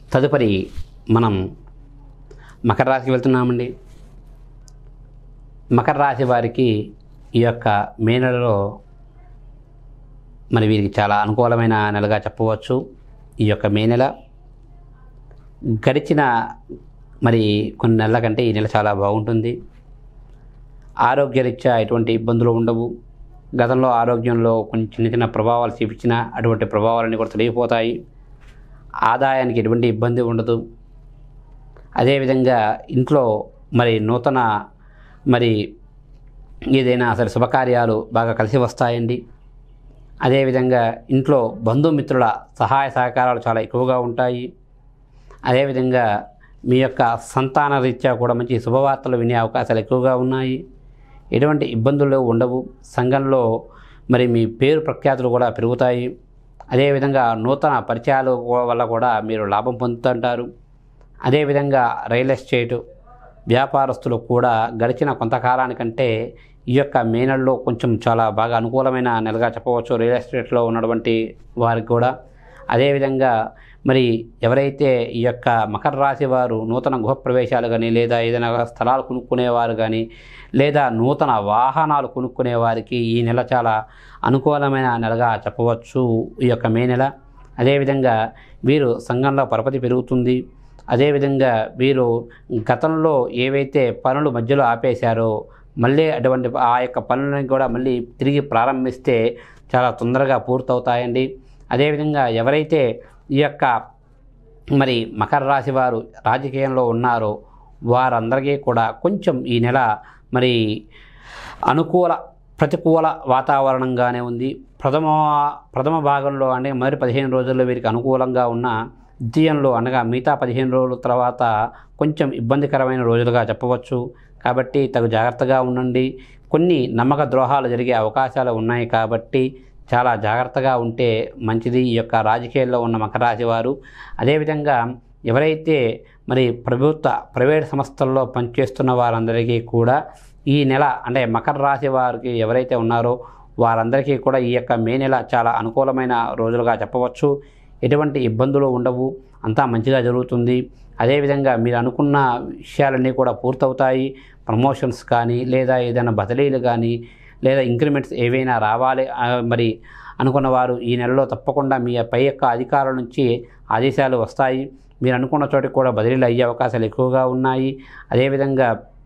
తదుపరి మనం మకర రాశికి వెళ్తున్నామండి మకర రాశి వారికి ఈ యొక్క మే నెలలో మరి వీరికి చాలా అనుకూలమైన నెలగా చెప్పవచ్చు ఈ యొక్క మే నెల గడిచిన మరి కొన్ని నెలల కంటే ఈ నెల చాలా బాగుంటుంది ఆరోగ్యరీత్యా ఎటువంటి ఇబ్బందులు ఉండవు గతంలో ఆరోగ్యంలో కొన్ని చిన్న చిన్న ప్రభావాలు చూపించిన అటువంటి ప్రభావాలన్నీ కూడా తొలగిపోతాయి ఆదాయానికి ఎటువంటి ఇబ్బంది ఉండదు అదేవిధంగా ఇంట్లో మరి నూతన మరి ఏదైనా సరే శుభకార్యాలు బాగా కలిసి వస్తాయండి అదేవిధంగా ఇంట్లో బంధుమిత్రుల సహాయ సహకారాలు చాలా ఎక్కువగా ఉంటాయి అదేవిధంగా మీ యొక్క సంతాన రీత్యా కూడా మంచి శుభవార్తలు వినే అవకాశాలు ఎక్కువగా ఉన్నాయి ఎటువంటి ఇబ్బందులు ఉండవు సంఘంలో మరి మీ పేరు ప్రఖ్యాతులు కూడా పెరుగుతాయి అదేవిధంగా నూతన పరిచయాలు వల్ల కూడా మీరు లాభం పొందుతుంటారు అదేవిధంగా రియల్ ఎస్టేటు వ్యాపారస్తులు కూడా గడిచిన కొంతకాలానికంటే ఈ యొక్క మే నెలలో కొంచెం చాలా బాగా అనుకూలమైన నెలగా చెప్పవచ్చు రియల్ ఎస్టేట్లో ఉన్నటువంటి వారికి కూడా అదేవిధంగా మరి ఎవరైతే ఈ యొక్క మకర రాశి వారు నూతన గృహప్రవేశాలు కానీ లేదా ఏదైనా స్థలాలు కొనుక్కునేవారు కానీ లేదా నూతన వాహనాలు కొనుక్కునే వారికి ఈ నెల చాలా అనుకూలమైన నెలగా చెప్పవచ్చు ఈ యొక్క మే నెల అదేవిధంగా వీరు సంఘంలో పరపతి పెరుగుతుంది అదేవిధంగా వీరు గతంలో ఏవైతే పనులు మధ్యలో ఆపేశారో మళ్ళీ అటువంటి ఆ యొక్క పనులను కూడా మళ్ళీ తిరిగి ప్రారంభిస్తే చాలా తొందరగా పూర్తవుతాయండి అదేవిధంగా ఎవరైతే ఈ యొక్క మరి మకర రాశి వారు రాజకీయంలో ఉన్నారో వారందరికీ కూడా కొంచెం ఈ నెల మరి అనుకూల ప్రతికూల వాతావరణంగానే ఉంది ప్రథమ ప్రథమ భాగంలో అంటే మొదటి పదిహేను రోజుల్లో వీరికి అనుకూలంగా ఉన్న ద్వితీయంలో అనగా మిగతా పదిహేను రోజుల తర్వాత కొంచెం ఇబ్బందికరమైన రోజులుగా చెప్పవచ్చు కాబట్టి తగు జాగ్రత్తగా ఉండండి కొన్ని నమ్మక ద్రోహాలు జరిగే అవకాశాలు ఉన్నాయి కాబట్టి చాలా జాగ్రత్తగా ఉంటే మంచిది ఈ యొక్క రాజకీయాల్లో ఉన్న మకర రాశి వారు అదేవిధంగా ఎవరైతే మరి ప్రభుత్వ ప్రైవేట్ సంస్థల్లో పనిచేస్తున్న వారందరికీ కూడా ఈ నెల అంటే మకర రాశి వారికి ఎవరైతే ఉన్నారో వారందరికీ కూడా ఈ యొక్క మే నెల చాలా అనుకూలమైన రోజులుగా చెప్పవచ్చు ఎటువంటి ఇబ్బందులు ఉండవు అంతా మంచిగా జరుగుతుంది అదేవిధంగా మీరు అనుకున్న విషయాలన్నీ కూడా పూర్తవుతాయి ప్రమోషన్స్ కానీ లేదా ఏదైనా బదిలీలు కానీ లేదా ఇంక్రిమెంట్స్ ఏవైనా రావాలి ఆ, మరి అనుకున్న వారు ఈ నెలలో తప్పకుండా మీ పై యొక్క అధికారుల నుంచి ఆదేశాలు వస్తాయి మీరు అనుకున్న చోటికి కూడా బదిలీలు అయ్యే అవకాశాలు ఎక్కువగా ఉన్నాయి అదేవిధంగా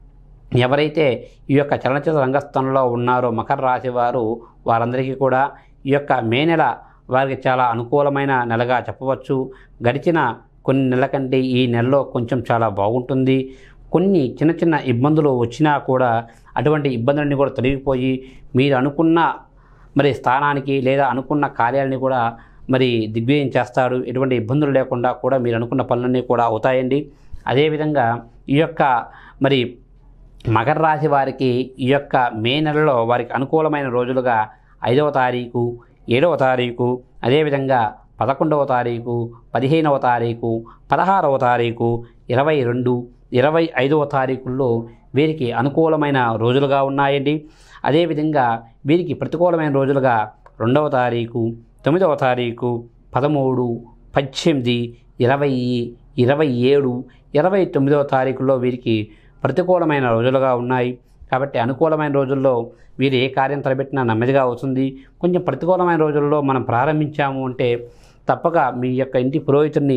ఎవరైతే ఈ యొక్క చలనచిత్ర రంగస్థలంలో ఉన్నారో మకర రాశి వారు వారందరికీ కూడా ఈ యొక్క మే నెల వారికి చాలా అనుకూలమైన నెలగా చెప్పవచ్చు గడిచిన కొన్ని నెలల కంటే ఈ నెలలో కొంచెం చాలా బాగుంటుంది కొన్ని చిన్న చిన్న ఇబ్బందులు వచ్చినా కూడా అటువంటి ఇబ్బందులన్నీ కూడా తొలగిపోయి మీరు అనుకున్న మరి స్థానానికి లేదా అనుకున్న కార్యాలని కూడా మరి దిగ్విజయం చేస్తారు ఎటువంటి ఇబ్బందులు లేకుండా కూడా మీరు అనుకున్న పనులన్నీ కూడా అవుతాయండి అదేవిధంగా ఈ యొక్క మరి మకర రాశి వారికి ఈ యొక్క మే నెలలో వారికి అనుకూలమైన రోజులుగా ఐదవ తారీఖు ఏడవ తారీఖు అదేవిధంగా పదకొండవ తారీఖు పదిహేనవ తారీఖు పదహారవ తారీఖు ఇరవై రెండు ఇరవై ఐదవ తారీఖుల్లో వీరికి అనుకూలమైన రోజులుగా ఉన్నాయండి అదేవిధంగా వీరికి ప్రతికూలమైన రోజులుగా రెండవ తారీఖు తొమ్మిదవ తారీఖు పదమూడు పద్దెనిమిది ఇరవై ఇరవై ఏడు ఇరవై తొమ్మిదవ తారీఖుల్లో వీరికి ప్రతికూలమైన రోజులుగా ఉన్నాయి కాబట్టి అనుకూలమైన రోజుల్లో వీరు ఏ కార్యం తలపెట్టినా నెమ్మదిగా అవుతుంది కొంచెం ప్రతికూలమైన రోజుల్లో మనం ప్రారంభించాము అంటే తప్పక మీ యొక్క ఇంటి పురోహితుడిని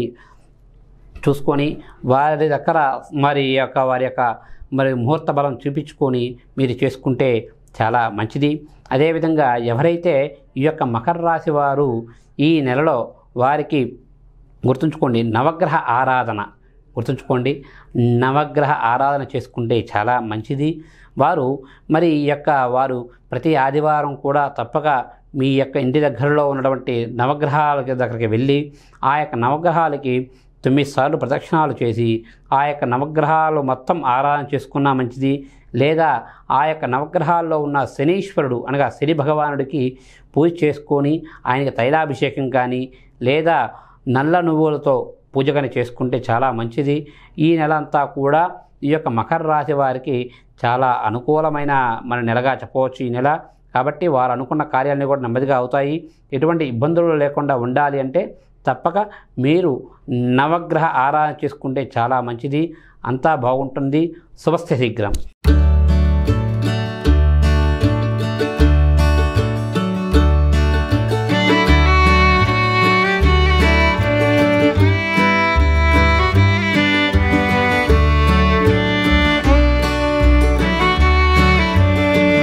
చూసుకొని వారి దగ్గర మరి ఈ యొక్క వారి యొక్క మరి ముహూర్త బలం చూపించుకొని మీరు చేసుకుంటే చాలా మంచిది అదేవిధంగా ఎవరైతే ఈ యొక్క మకర రాశి వారు ఈ నెలలో వారికి గుర్తుంచుకోండి నవగ్రహ ఆరాధన గుర్తుంచుకోండి నవగ్రహ ఆరాధన చేసుకుంటే చాలా మంచిది వారు మరి ఈ యొక్క వారు ప్రతి ఆదివారం కూడా తప్పక మీ యొక్క ఇంటి దగ్గరలో ఉన్నటువంటి నవగ్రహాల దగ్గరికి వెళ్ళి ఆ యొక్క నవగ్రహాలకి తొమ్మిది సార్లు ప్రదక్షిణాలు చేసి ఆ యొక్క నవగ్రహాలు మొత్తం ఆరాధన చేసుకున్నా మంచిది లేదా ఆ యొక్క నవగ్రహాల్లో ఉన్న శనీశ్వరుడు అనగా శని భగవానుడికి పూజ చేసుకొని ఆయనకి తైలాభిషేకం కానీ లేదా నల్ల నువ్వులతో పూజ కానీ చేసుకుంటే చాలా మంచిది ఈ నెల అంతా కూడా ఈ యొక్క మకర రాశి వారికి చాలా అనుకూలమైన మన నెలగా చెప్పవచ్చు ఈ నెల కాబట్టి వారు అనుకున్న కార్యాలన్నీ కూడా నెమ్మదిగా అవుతాయి ఎటువంటి ఇబ్బందులు లేకుండా ఉండాలి అంటే తప్పక మీరు నవగ్రహ ఆరాధన చేసుకుంటే చాలా మంచిది అంతా బాగుంటుంది శుభస్థ శీఘ్రం